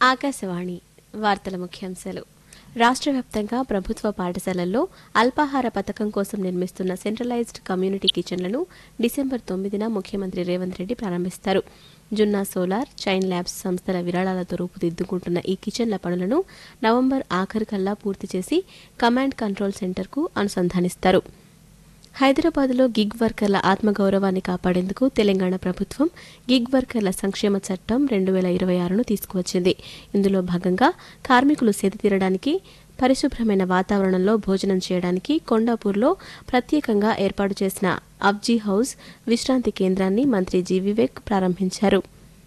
ఆకాశవాణి వార్తల ముఖ్యాంశాలు రాష్ట్ర వ్యాప్తంగా ప్రభుత్వ పాఠశాలల్లో అల్పాహార పథకం కోసం నిర్మిస్తున్న సెంట్రలైజ్డ్ కమ్యూనిటీ కిచెన్లను డిసెంబర్ తొమ్మిదిన ముఖ్యమంత్రి రేవంత్ రెడ్డి ప్రారంభిస్తారు జున్నా సోలార్ చైన్ ల్యాబ్స్ సంస్థల విరాళాలతో రూపుదిద్దుకుంటున్న ఈ కిచెన్ల పనులను నవంబర్ ఆఖరికల్లా పూర్తి చేసి కమాండ్ కంట్రోల్ సెంటర్కు అనుసంధానిస్తారు హైదరాబాద్లో గిగ్ వర్కర్ల ఆత్మగౌరవాన్ని కాపాడేందుకు తెలంగాణ ప్రభుత్వం గిగ్ వర్కర్ల సంక్షేమ చట్టం రెండు వేల ఇరవై ఆరును తీసుకువచ్చింది ఇందులో భాగంగా కార్మికులు సేద తీరడానికి పరిశుభ్రమైన వాతావరణంలో భోజనం చేయడానికి కొండాపూర్లో ప్రత్యేకంగా ఏర్పాటు చేసిన అబ్జీ హౌస్ విశ్రాంతి కేంద్రాన్ని మంత్రి జి వివేక్ ప్రారంభించారు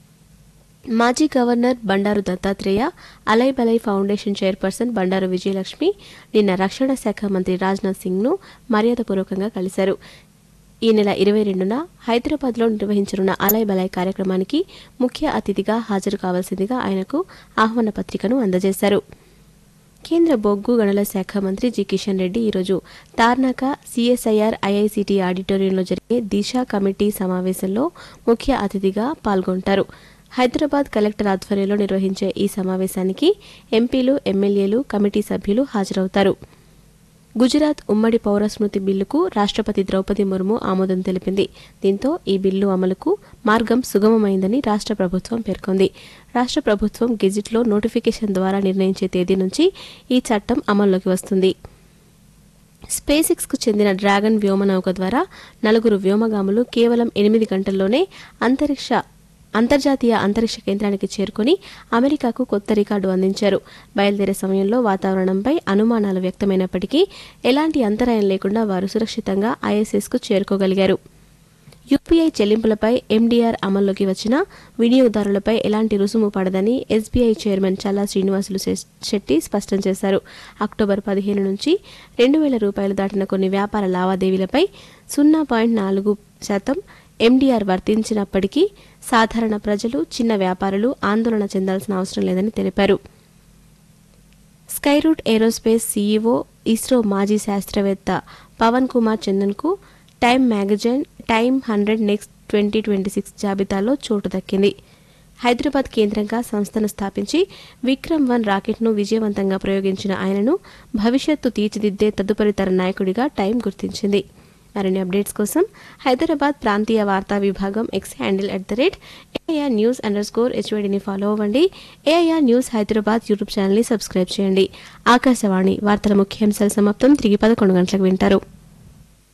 మాజీ governor Bandaru Dattatreya Alai Balai foundation chairperson Bandaru Vijayalakshmi నిన్న రక్షణ శాఖ మంత్రి రాజ్నాథ్ సింగ్ను మర్యాదపూర్వకంగా కలిశారు ఈ నెల ఇరవై రెండున హైదరాబాద్లో నిర్వహించనున్న అలై బలై కార్యక్రమానికి ముఖ్య అతిథిగా హాజరు కావాల్సిందిగా ఆయనకు ఆహ్వాన పత్రికను అందజేశారు కేంద్ర బొగ్గు గనుల శాఖ మంత్రి జి కిషన్ రెడ్డి ఈరోజు తార్నాక సిఎస్ఐఆర్ ఐఐసిటి ఆడిటోరియంలో జరిగే దిశ కమిటీ సమావేశంలో ముఖ్య అతిథిగా పాల్గొంటారు హైదరాబాద్ కలెక్టర్ ఆధ్వర్యంలో నిర్వహించే ఈ సమావేశానికి ఎంపీలు ఎమ్మెల్యేలు కమిటీ సభ్యులు హాజరవుతారు గుజరాత్ ఉమ్మడి పౌర స్మృతి బిల్లుకు రాష్ట్రపతి ద్రౌపది ముర్ము ఆమోదం తెలిపింది దీంతో ఈ బిల్లు అమలుకు మార్గం సుగమమైందని రాష్ట్ర ప్రభుత్వం పేర్కొంది రాష్ట్ర ప్రభుత్వం గెజిట్లో నోటిఫికేషన్ ద్వారా నిర్ణయించే తేదీ నుంచి ఈ చట్టం అమల్లోకి వస్తుంది స్పేస్ కు చెందిన డ్రాగన్ వ్యోమనౌక ద్వారా నలుగురు వ్యోమగాములు కేవలం ఎనిమిది గంటల్లోనే అంతరిక్ష అంతర్జాతీయ అంతరిక్ష కేంద్రానికి చేరుకుని అమెరికాకు కొత్త రికార్డు అందించారు బయలుదేరే సమయంలో వాతావరణంపై అనుమానాలు వ్యక్తమైనప్పటికీ ఎలాంటి అంతరాయం లేకుండా వారు సురక్షితంగా ఐఎస్ఎస్కు చేరుకోగలిగారు యూపీఐ చెల్లింపులపై ఎండీఆర్ అమల్లోకి వచ్చిన వినియోగదారులపై ఎలాంటి రుసుము పడదని ఎస్బీఐ చైర్మన్ చల్లా శ్రీనివాసులు శె- శెట్టి స్పష్టం చేశారు అక్టోబర్ పదిహేను నుంచి రెండు వేల రూపాయలు దాటిన కొన్ని వ్యాపార లావాదేవీలపై సున్నా పాయింట్ నాలుగు శాతం ఎండీఆర్ వర్తించినప్పటికీ సాధారణ ప్రజలు చిన్న వ్యాపారులు ఆందోళన చెందాల్సిన అవసరం లేదని తెలిపారు స్కైరూట్ ఏరోస్పేస్ సీఈఓ ఇస్రో మాజీ శాస్త్రవేత్త పవన్ కుమార్ చందన్కు Time magazine Time hundred next twenty twenty six జాబితాలో చోటు దక్కింది హైదరాబాద్ కేంద్రంగా సంస్థను స్థాపించి విక్రమ్ వన్ రాకెట్ను విజయవంతంగా ప్రయోగించిన ఆయనను భవిష్యత్తు తీర్చిదిద్దే తదుపరి తర నాయకుడిగా టైం గుర్తించింది మరిన్ని అప్డేట్స్ కోసం హైదరాబాద్ ప్రాంతీయ వార్తా విభాగం X handle at the rate AIR news underscore స్కోర్ హెచ్వైడిని ఫాలో అవ్వండి ఏఐఆర్ న్యూస్ హైదరాబాద్ యూట్యూబ్ ఛానల్ని సబ్స్క్రైబ్ చేయండి ఆకాశవాణి వార్తల ముఖ్యాంశాల సమాప్తం తిరిగి పదకొండు గంటలకు వింటారు